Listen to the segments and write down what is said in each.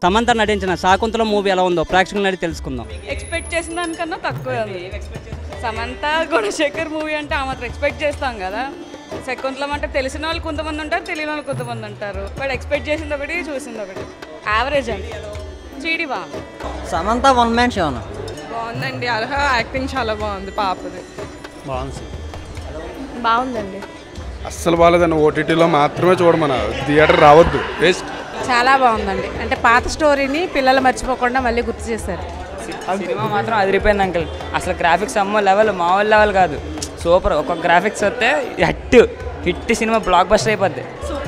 సమంత నటించిన శాకుంతలం మూవీ ఎలా ఉందో ప్రేక్షకులను అడిగి తెలుసుకుందాం ఎక్స్పెక్ట్ చేసిన దానికన్నా తక్కువ ఉంది సమంత గుణశేఖర్ మూవీ అంటే ఆ మాత్రం ఎక్స్పెక్ట్ చేస్తాం కదా శకుంతలం అంటే తెలిసిన వాళ్ళు కొంతమంది ఉంటారు తెలియని వాళ్ళు కొంతమంది ఉంటారు బట్ ఎక్స్పెక్ట్ చేసింది ఒకటి చూసింది ఒకటి యావరేజ్ అండి చీడి బా సమంత వన్ మ్యాన్ షో బాగుందండి అర్హ యాక్టింగ్ చాలా బాగుంది పాపది బాగుంది బాగుందండి అస్సలు బాగాలేదండి ఓటీటీలో మాత్రమే చూడమన థియేటర్ రావద్దు వేస్ట్ చాలా బాగుందండి అంటే పాత స్టోరీని పిల్లలు మర్చిపోకుండా మళ్ళీ గుర్తు చేశారు సినిమా మాత్రం అదిరిపోయింది అంకుల్ అసలు గ్రాఫిక్స్ అమ్మో లెవెల్ మామూలు లెవెల్ కాదు సూపర్ ఒక గ్రాఫిక్స్ వస్తే హట్ హిట్ సినిమా బ్లాక్ బస్టర్ అయిపోద్ది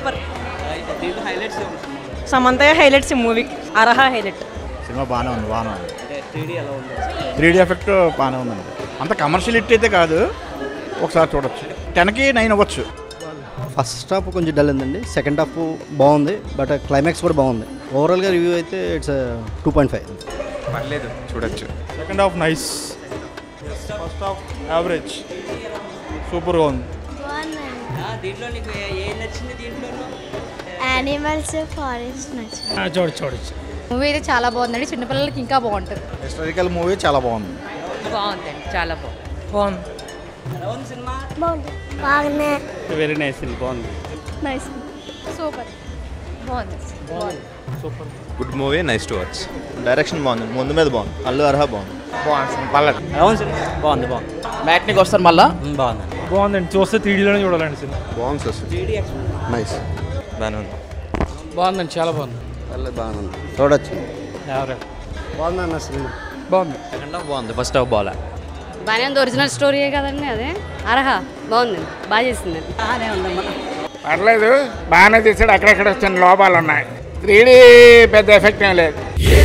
Samantha highlights movie Arha highlight సినిమా బాగానే ఉంది బాగానే ఉంది త్రీ డీ ఎఫెక్ట్ బాగానే ఉందండి అంత కమర్షియల్ హిట్ అయితే కాదు ఒకసారి చూడొచ్చు టెన్కి నైన్ అవ్వచ్చు ఫస్ట్ హాఫ్ కొంచెం డల్ ఉందండి సెకండ్ హాఫ్ బాగుంది బట్ క్లైమాక్స్ కూడా బాగుంది ఓవరాల్గా రివ్యూ అయితే ఇట్స్ టూ పాయింట్ ఫైవ్ పర్లేదు చూడొచ్చు second half nice first half average సూపర్గా ఉంది దీంట్లో నీకు ఏం నచ్చింది దీంట్లో యానిమల్స్ ఫారెస్ట్ నచ్చింది చూడొచ్చు చూడొచ్చు మూవీ అయితే చాలా బాగుందండి చిన్నపిల్లలకి ఇంకా బాగుంటుంది హిస్టారికల్ మూవీ చాలా బాగుంది బాగుందండి చాలా బాగుంది బాగుంది బాగుంది బాగానే వెరీ నైస్ బాగుంది నైస్ సూపర్ బాగుంది good movie nice to watch direction బాగుంది ముందు మీద బాగుంది అల్లు అర్హ బాగుంది అవును సినిమా బాగుంది బాగుంది మ్యాట్నికి వస్తారు మళ్ళా బాగుంది బాగుందండి చూస్తే త్రీడీలోనే చూడాలండి సినిమా బాగుంది సార్ నైస్ బాగానే ఉంది బాగుందండి చాలా బాగుంది బాగుంది చూడొచ్చు బాగుందన్న సినిమా బాగుంది సెకండ్ హాఫ్ బాగుంది ఫస్ట్ హాఫ్ బాగా బాగానే ఉంది ఒరిజినల్ స్టోరీయే కదండి అదే అర్హ బాగుంది బాగా చేసింది పర్లేదు బాగానే తీసాడు అక్కడెక్కడ వచ్చిన లోపాలు ఉన్నాయి త్రీ పెద్ద ఎఫెక్ట్ ఏం లేదు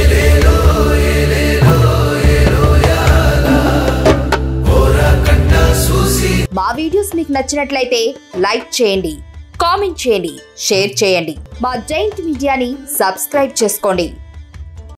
మా వీడియోస్ మీకు నచ్చినట్లయితే లైక్ చేయండి కామెంట్ చేయండి షేర్ చేయండి మా జైంట్ మీడియాని సబ్స్క్రైబ్ చేసుకోండి